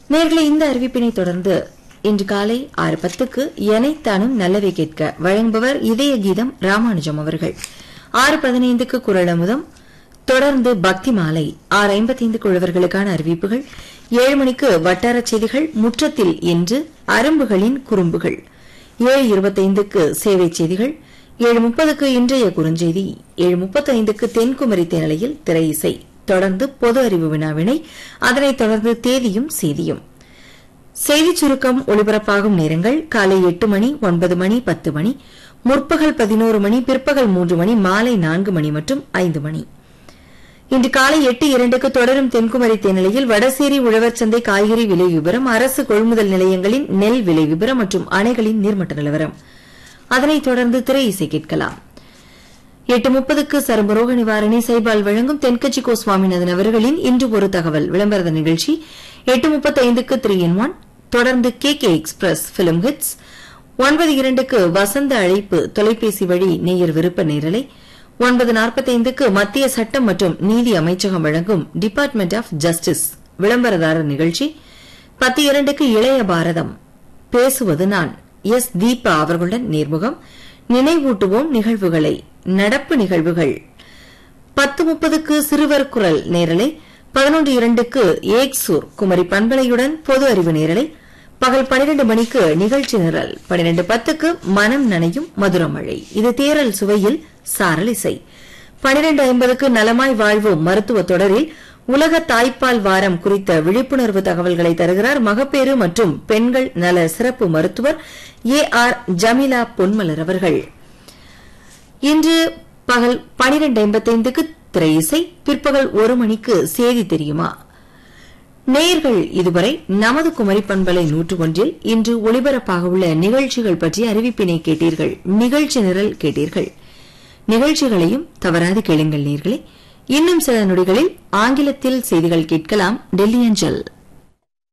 நேர்களை இந்த அறிவிப்பினை தொடர்ந்து இன்று காலை ஆறு பத்துக்கு எனைத்தானும் நல்லவை கேட்க வழங்குபவர் இதய கீதம் ராமானுஜம் அவர்கள் ஆறு பதினைந்துக்கு குரல் அமுதம் தொடர்ந்து பக்தி மாலை ஆறு ஐம்பத்தைந்து குழுவர்களுக்கான அறிவிப்புகள் ஏழு மணிக்கு வட்டாரச் செய்திகள் முற்றத்தில் என்று அரும்புகளின் குறும்புகள் ஏழு இருபத்தைந்துக்கு சேவை செய்திகள் ஏழு முப்பதுக்கு இன்றைய குறுஞ்செய்தி ஏழு முப்பத்தைந்துக்கு தென்குமரி தேனலையில் திரை இசை தொடர்ந்து பொது அறிவு வினாவினை அதனைத் தொடர்ந்து தேதியும் செய்தியும் செய்திச் சுருக்கம் ஒளிபரப்பாகும் நேரங்கள் காலை எட்டு மணி ஒன்பது மணி பத்து மணி முற்பகல் பதினோரு மணி பிற்பகல் மூன்று மணி மாலை நான்கு மணி மற்றும் ஐந்து மணி இன்று காலை எட்டு இரண்டுக்கு தொடரும் தென்குமரி தேனிலையில் வடசேரி உழவர் சந்தை காய்கறி விலை விவரம் அரசு கொள்முதல் நிலையங்களின் நெல் விலை விவரம் மற்றும் அணைகளின் நீர்மட்ட நிலவரம் அதனைத் தொடர்ந்து திரை இசை கேட்கலாம் எட்டு முப்பதுக்கு சருமரோக நிவாரணி சைபால் வழங்கும் தென்கட்சி கோ சுவாமிநாதன் அவர்களின் இன்று ஒரு தகவல் விளம்பர நிகழ்ச்சி எட்டு முப்பத்தைந்துக்கு த்ரீ இன் ஒன் தொடர்ந்து K K express film hits ஒன்பது இரண்டுக்கு வசந்த அழைப்பு தொலைபேசி வழி நேயர் விருப்ப நேரலை ஒன்பது நாற்பத்தைந்துக்கு மத்திய சட்டம் மற்றும் நீதி அமைச்சகம் வழங்கும் டிபார்ட்மெண்ட் ஆஃப் ஜஸ்டிஸ் விளம்பரதாரர் நிகழ்ச்சி பத்து இரண்டுக்கு இளைய பாரதம் பேசுவது நான் எஸ் தீபா அவர்களுடன் நேர்முகம் நினைவூட்டுவோம் நிகழ்வுகளை நடப்பு நிகழ்வுகள் பத்து முப்பதுக்கு சிறுவர் குரல் நேரலை பதினொன்று இரண்டுக்கு ஏக்சூர் குமரி பண்பலையுடன் பொது அறிவு நேரலை பகல் பனிரெண்டு மணிக்கு நிகழ்ச்சி நிரல் பனிரெண்டு பத்துக்கு மனம் நனையும் மதுரமழை இது தேரல் சுவையில் சாரல் இசை பனிரெண்டு ஐம்பதுக்கு நலமாய் வாழ்வோம் மருத்துவ தொடரில் உலக தாய்ப்பால் வாரம் குறித்த விழிப்புணர்வு தகவல்களை தருகிறார் மகப்பேறு மற்றும் பெண்கள் நல சிறப்பு மருத்துவர் ஏ ஆர் ஜமீலா பொன்மலர் அவர்கள் இன்று பகல் பனிரெண்டு ஐம்பத்தைந்துக்கு திரை இசை பிற்பகல் ஒரு மணிக்கு செய்தி தெரியுமா நேயர்கள் இதுவரை நமது குமரி பண்பலை நூற்று ஒன்றில் இன்று ஒளிபரப்பாக உள்ள நிகழ்ச்சிகள் பற்றிய அறிவிப்பினை கேட்டீர்கள் நிகழ்ச்சி நிரல் கேட்டீர்கள் நிகழ்ச்சிகளையும் தவறாது கேளுங்கள் நேர்களே இன்னும் சில நொடிகளில் ஆங்கிலத்தில் செய்திகள் கேட்கலாம் டெல்லி அஞ்சல்